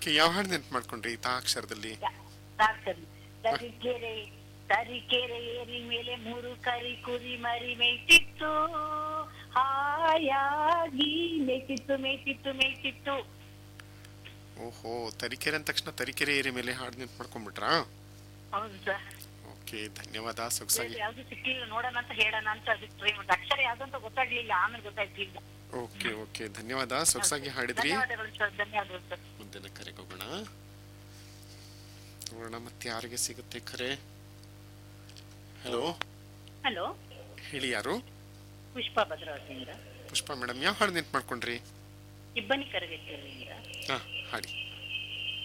okay ಯಾವ ಹಾಡು ನೆನ್ಪು ಮಾಡ್ಕೊಂಡ್ರಿ ತಾ ಅಕ್ಷರದಲ್ಲಿ ಸಾಕ್ತದೆ ತರೀಕೆರೆ ತರೀಕೆರೆ ಏರಿ ಮೇಲೆ ಮೂರು ಕರಿ ಕುರಿ ಮರಿ ಮೇಯ್ತಿತ್ತು ಹಾಯಾಗಿ ಮೇಯ್ತಿತ್ತು ಮೇಯ್ತಿತ್ತು ಮೇಯ್ತಿತ್ತು ಓಹೋ ತರೀಕೆರೆ ಅಂದ ತಕ್ಷಣ ತರೀಕೆರೆ ಏರಿ ಮೇಲೆ ಹಾಡು ನೆನ್ಪು ಮಾಡ್ಕೊಂಡ್ಬಿಟ್ರಾ ಹೌದು ಸರ್ ಓಕೆ ಧನ್ಯವಾದ ಸೊಗಸಾಗಿ ಯಾವ್ದು ಸಿಕ್ಕಿಲ್ಲ ನೋಡೋಣ ಅಂತ ಹೇಳೋಣ ಅಂತ ಅದಕ್ಕೆ ಟ್ರೈ ಮಾಡಿದೆ ಅಕ್ಷರ ಯಾವ್ದು ಅಂತ ಗೊತ್ತಾಗ್ಲಿಲ್ಲ ಆಮೇಲೆ ಗೊತ್ತಾಗ್ಲಿಲ್ಲ ಓಕೆ ಓಕೆ ಧನ್ಯವಾದ ಸೊಗಸಾಗಿ ಹಾಡಿದ್ರಿ ಧನ್ಯವಾದಗಳು ಸರ್ ಧನ್ಯವಾದಗಳು ಸರ್ ಮುಂದಿನ ಕರೆಗೆ ಹೋಗೋಣ ನೋಡೋಣ ಮತ್ತೆ ಯಾರಿಗೆ ಸಿಗುತ್ತೆ ಕರೆ ಹಲೋ ಹಲೋ ಹೇಳಿ ಯಾರು ಪುಷ್ಪ ಭದ್ರಾವತಿಯಿಂದ ಪುಷ್ಪ ಮೇಡಮ್ ಯಾವ ಹಾಡು ನೆನ್ಪು ಮಾಡ್ಕೊಂಡ್ರಿ ಇಬ್ಬನಿ ಕರಗಟ್ಟಿಯಿಂದ ಹಾ ಹಾಡಿ